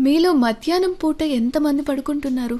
మీలో మధ్యాహ్నం పూట ఎంతమంది పడుకుంటున్నారు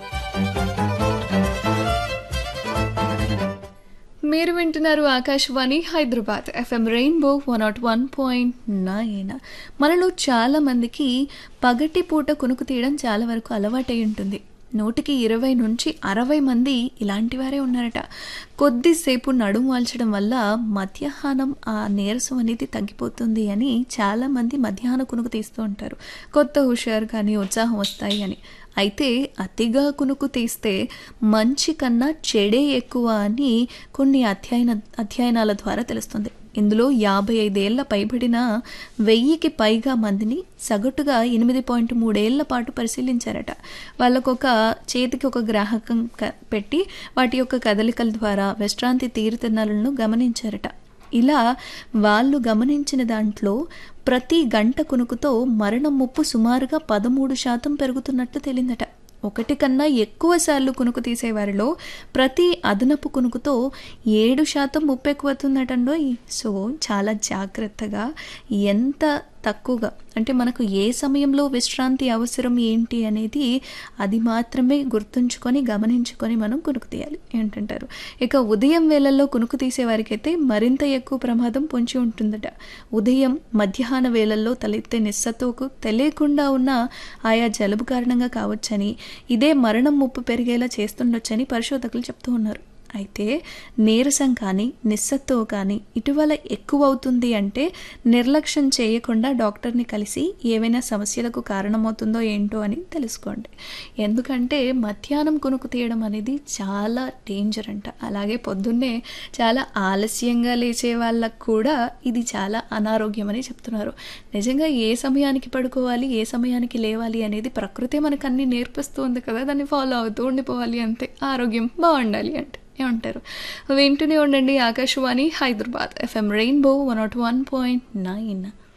మీరు వింటున్నారు Akashvani Hyderabad FM rainbow one nought one point nine మనలో చాలా మందికి పగటి పూట కునుకు తీయడం చాలా వరకు అలవాటై ఉంటుంది నూటికి ఇరవై నుంచి అరవై మంది ఇలాంటి వారే ఉన్నారట కొద్దిసేపు నడుము వాల్చడం వల్ల మధ్యాహ్నం ఆ నీరసం అనేది తగ్గిపోతుంది అని చాలామంది మధ్యాహ్న కునుకు తీస్తూ ఉంటారు కొత్త హుషారు కానీ ఉత్సాహం వస్తాయి అని అయితే అతిగా కునుకు తీస్తే మంచి కన్నా చెడే ఎక్కువ అని కొన్ని అధ్యయన అధ్యయనాల ద్వారా తెలుస్తుంది ఇందులో యాభై ఐదేళ్ల పైబడిన వెయ్యికి పైగా మందిని సగటుగా ఎనిమిది పాయింట్ మూడేళ్ల పాటు పరిశీలించారట వాళ్ళకొక చేతికి ఒక గ్రాహకం క- పెట్టి వాటి యొక్క కదలికల ద్వారా విశ్రాంతి తీరుతెన్నలను గమనించారట ఇలా వాళ్ళు గమనించిన దాంట్లో ప్రతి గంట కునుకుతో మరణం ముప్పు సుమారుగా పదమూడు శాతం పెరుగుతున్నట్లు తేలిందట ఒకటి కన్నా ఎక్కువ సార్లు కునుకు తీసేవారిలో ప్రతి అదనపు కునుకుతో ఏడు శాతం ముప్పు ఎక్కువవుతుందటండోయ్ సో చాలా జాగ్రత్తగా ఎంత తక్కువగా అంటే మనకు ఏ సమయంలో విశ్రాంతి అవసరం ఏంటి అనేది అది మాత్రమే గుర్తుంచుకొని గమనించుకొని మనం కునుకు తీయాలి ఏంటంటారు ఇక ఉదయం వేళల్లో కునుకు తీసే వారికైతే మరింత ఎక్కువ ప్రమాదం పొంచి ఉంటుందట ఉదయం మధ్యాహ్న వేళల్లో తలెత్తే నిస్సత్తుకు తెలియకుండా ఉన్న ఆయా జలుబు కారణంగా కావచ్చని ఇదే మరణం ముప్పు పెరిగేలా చేస్తుండొచ్చని పరిశోధకులు చెప్తూ ఉన్నారు అయితే నీరసం కానీ నిస్సత్తువ కానీ ఇటీవల ఎక్కువ అవుతుంది అంటే నిర్లక్ష్యం చేయకుండా డాక్టర్ని కలిసి ఏవైనా సమస్యలకు కారణమవుతుందో ఏంటో అని తెలుసుకోండి ఎందుకంటే మధ్యాహ్నం కునుకు తీయడం అనేది చాలా డేంజర్ అంట అలాగే పొద్దున్నే చాలా ఆలస్యంగా లేచే వాళ్ళకు కూడా ఇది చాలా అనారోగ్యం అని చెప్తున్నారు నిజంగా ఏ సమయానికి పడుకోవాలి ఏ సమయానికి లేవాలి అనేది ప్రకృతే మనకు అన్ని నేర్పిస్తుంది కదా దాన్ని ఫాలో అవుతూ ఉండిపోవాలి అంతే ఆరోగ్యం బాగుండాలి అంటే ఏమంటారు వింటూనే ఉండండి Akashvani Hyderabad FM rainbow one nought one point nine